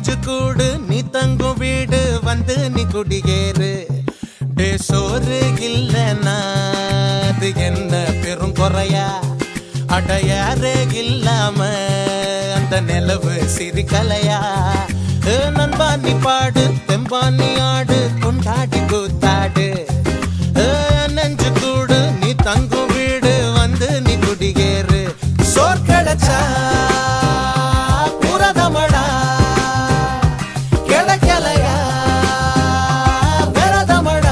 நெஞ்சு கூடு நீ தங்கும் வீடு வந்து நீ குடியேறு டே சோறு இல்லைன்னா அது என்ன பெரும் குறையா அடையாறு இல்லாம அந்த நிலவு சிரிக்கலையா ஏ நண்பா நீ பாடு தெம்பா நீ ஆடு கொண்டாடி கூத்தாடு ஏ நெஞ்சு கூடு நீ தங்கும் வீடு வந்து நீ குடியேறு சோர் கிடைச்சா புரதமடா கிடைக்கலையா விரதமடா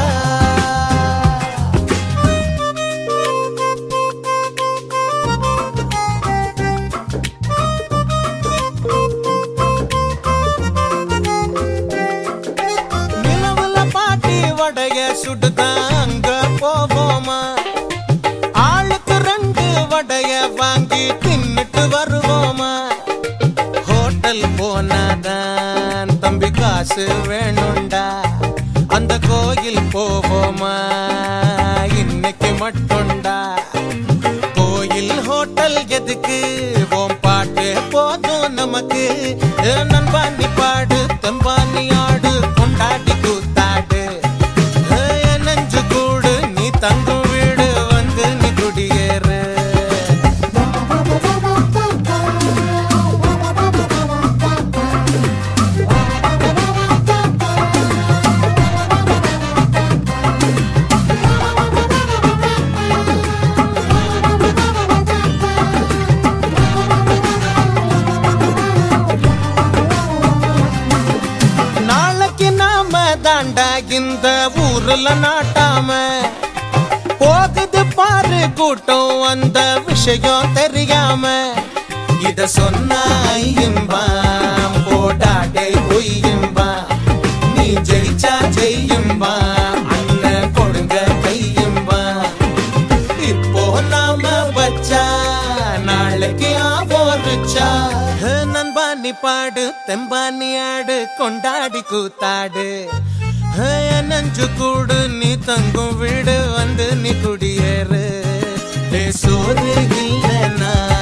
நிலவுல பாட்டி வடைய சுடுதான் அங்க போவோமா ஆளுக்கு ரெண்டு வடைய வாங்கி தின்னுட்டு வருவோமா ஹோட்டல் போனாதான் தம்பி காசு வேணும்டா அந்த கோயில் போவோமா இன்னைக்கு மட்டும்டா கோயில் ஹோட்டல் எதுக்கு ஓம் பாட்டு போதும் நமக்கு ஏ நண்பா நீ பாடு தெம்பா நீ ஆடு கொண்டாடி கூத்தாடு ஏ, என் நெஞ்சு கூடு நீ தங்கும் வீடு வந்து நீ குடியேறு நாளைக்கு நாம தாண்டா இந்த ஊர்ல நாட்டாம போகுது பாரு கூட்டம் அந்த விஷயம் தெரியாம இத சொன்னா ஐயும்பாம் போடாடே பொய்யும்பா நீ ஜெயிச்சா ஜெய்யும்பா அண்ணன் கொடுங்க கையும்பா இப்போ நாம வச்சா நாளைக்கு ஆவோருச்சா நண்பா நீ பாடு தெம்பா நீ ஆடு கொண்டாடி கூத்தாடு ஹே, நெஞ்சு கூடு நீ தங்கும் வீடு வந்து நீ குடியேறு டே சோறு இல்லைன்னா